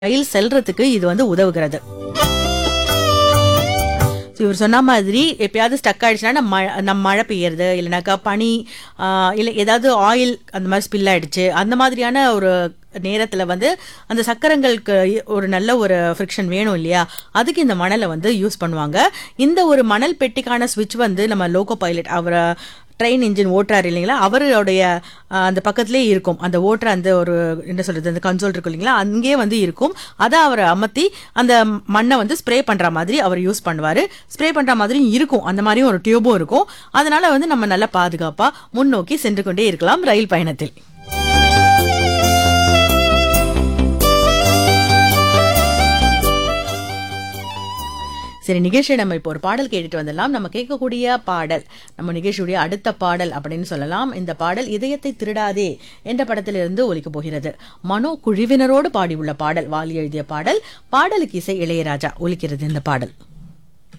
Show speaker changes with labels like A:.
A: ரயில் செல்றதுக்கு இது வந்து உதவுகிறது So, இவர் சொன்ன மாதிரி எப்பயாவது ஸ்டக் ஆயிடுச்சுன்னா நம்ம மழை நம்ம மழை பெய்யறது இல்லைனாக்கா பனி ஆஹ், இல்லை ஏதாவது ஆயில் அந்த மாதிரி ஸ்பில் ஆயிடுச்சு அந்த மாதிரியான ஒரு நேரத்தில் வந்து அந்த சக்கரங்களுக்கு ஒரு நல்ல ஒரு ஃப்ரிக்ஷன் வேணும் இல்லையா அதுக்கு இந்த மணலை வந்து யூஸ் பண்ணுவாங்க இந்த ஒரு மணல் பெட்டிக்கான ஸ்விட்ச் வந்து நம்ம லோகோ பைலட் அவரை ட்ரெயின் இன்ஜின் ஓட்டுறாரு இல்லைங்களா அவருடைய ஆஹ், அந்த பக்கத்துலேயே இருக்கும் அந்த ஓட்டுற அந்த ஒரு என்ன சொல்றது அந்த கன்சோல் இருக்கும் இல்லைங்களா அங்கேயே வந்து இருக்கும் அதை அவர் அமர்த்தி அந்த மண்ணை வந்து ஸ்ப்ரே பண்ற மாதிரி அவர் யூஸ் பண்ணுவாரு ஸ்ப்ரே பண்ற மாதிரியும் இருக்கும் அந்த மாதிரியும் ஒரு டியூபும் இருக்கும் அதனால வந்து நம்ம நல்லா பாதுகாப்பா முன்னோக்கி சென்று கொண்டே இருக்கலாம் ரயில் பயணத்தில் சரி நிகழ்ச்சியை நம்ம இப்போ ஒரு பாடல் கேட்டுட்டு வந்துடலாம் நம்ம கேட்கக்கூடிய பாடல் நம்ம நிகழ்ச்சியுடைய அடுத்த பாடல் அப்படின்னு சொல்லலாம் இந்த பாடல் இதயத்தை திருடாதே என்ற படத்திலிருந்து ஒலிக்கப் போகிறது மனோ குழுவினரோடு பாடியுள்ள பாடல் வாலி எழுதிய பாடல் பாடலுக்கு இசை இளையராஜா ஒலிக்கிறது இந்த பாடல்